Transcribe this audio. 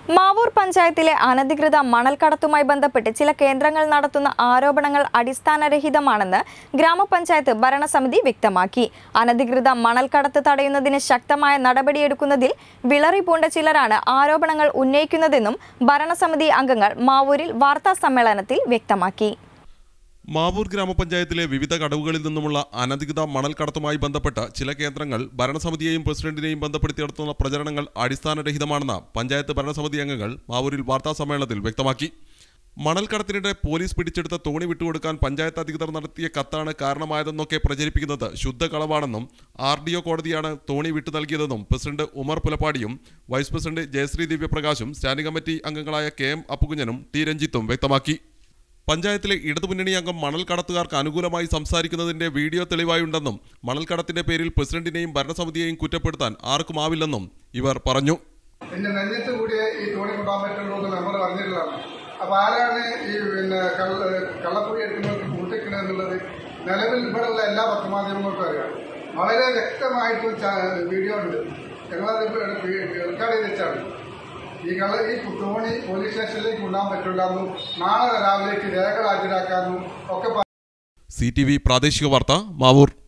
മാവൂർ പഞ്ചായത്തിലെ അനധികൃത മണൽക്കടത്തുമായി ബന്ധപ്പെട്ട് ചില കേന്ദ്രങ്ങൾ നടത്തുന്ന ആരോപണങ്ങൾ അടിസ്ഥാനരഹിതമാണെന്ന് ഗ്രാമപഞ്ചായത്ത് ഭരണസമിതി വ്യക്തമാക്കി അനധികൃത മണൽക്കടത്ത് തടയുന്നതിന് ശക്തമായ നടപടിയെടുക്കുന്നതിൽ വിളറി പൂണ്ട ചിലരാണ് ആരോപണങ്ങൾ ഉന്നയിക്കുന്നതെന്നും ഭരണസമിതി അംഗങ്ങൾ മാവൂരിൽ വാർത്താ സമ്മേളനത്തിൽ വ്യക്തമാക്കി മാവൂർ ഗ്രാമപഞ്ചായത്തിലെ വിവിധ കടവുകളിൽ നിന്നുമുള്ള അനധികൃത മണൽ കടത്തുമായി ബന്ധപ്പെട്ട ചില കേന്ദ്രങ്ങൾ ഭരണസമിതിയെയും പ്രസിഡന്റിനെയും ബന്ധപ്പെടുത്തി നടത്തുന്ന പ്രചരണങ്ങൾ അടിസ്ഥാനരഹിതമാണെന്ന് പഞ്ചായത്ത് ഭരണസമിതി അംഗങ്ങൾ മാവൂരിൽ വാർത്താ സമ്മേളനത്തിൽ വ്യക്തമാക്കി മണൽ കടത്തിനിടെ പോലീസ് പിടിച്ചെടുത്ത തോണി വിട്ടുകൊടുക്കാൻ പഞ്ചായത്ത് അധികൃതർ നടത്തിയ കത്താണ് കാരണമായതെന്നൊക്കെ പ്രചരിപ്പിക്കുന്നത് ശുദ്ധ കളവാണെന്നും ആർ ഡി ഒ കോടതിയാണ് തോണി വിട്ടു നൽകിയതെന്നും പ്രസിഡന്റ് ഉമർ പുലപ്പാടിയും വൈസ് പ്രസിഡന്റ് ജയശ്രീ ദിവ്യപ്രകാശും സ്റ്റാൻഡിംഗ് കമ്മിറ്റി അംഗങ്ങളായ കെ എം അപ്പുകുഞ്ഞനും ടി രഞ്ജിത്തും വ്യക്തമാക്കി പഞ്ചായത്തിലെ ഇടതുമുന്നണി അംഗം മണൽ കടത്തുകാർക്ക് അനുകൂലമായി സംസാരിക്കുന്നതിന്റെ വീഡിയോ തെളിവായുണ്ടെന്നും മണൽ കടത്തിന്റെ പേരിൽ പ്രസിഡന്റിനെയും ഭരണസമിതിയെയും കുറ്റപ്പെടുത്താൻ ആർക്കുമാവില്ലെന്നും ഇവർ പറഞ്ഞു പിന്നെ നെഞ്ഞത്ത് കൂടിയേ ഈ തോണി കൊണ്ടുപോകാൻ പറ്റുള്ളൂ എന്ന് നമ്മൾ പറഞ്ഞിട്ടുള്ളതാണ് അപ്പൊ ആരാണ് ഈ പിന്നെ കള്ള കള്ളപ്പൊടി എടുക്കുന്നവർക്ക് കൂട്ടിക്കണത് എന്നുള്ളത് നിലവിൽ ഇവിടെയുള്ള എല്ലാ പത്രമാധ്യമങ്ങൾക്കും അറിയാം വളരെ വ്യക്തമായിട്ട് ച- വീഡിയോ ഉണ്ട് ഞങ്ങളത് റെക്കോർഡ് ചെയ്ത് വെച്ചാണ് ഈ കള്ള ഈ തോണി പോലീസ് സ്റ്റേഷനിലേക്ക് കൊണ്ടുപോകാൻ പറ്റില്ല എന്നും നാളെ രാവിലേക്ക് രേഖകൾ ഹാജരാക്കാമെന്നും ഒക്കെ സി ടി വി പ്രാദേശിക വാർത്ത മാവൂർ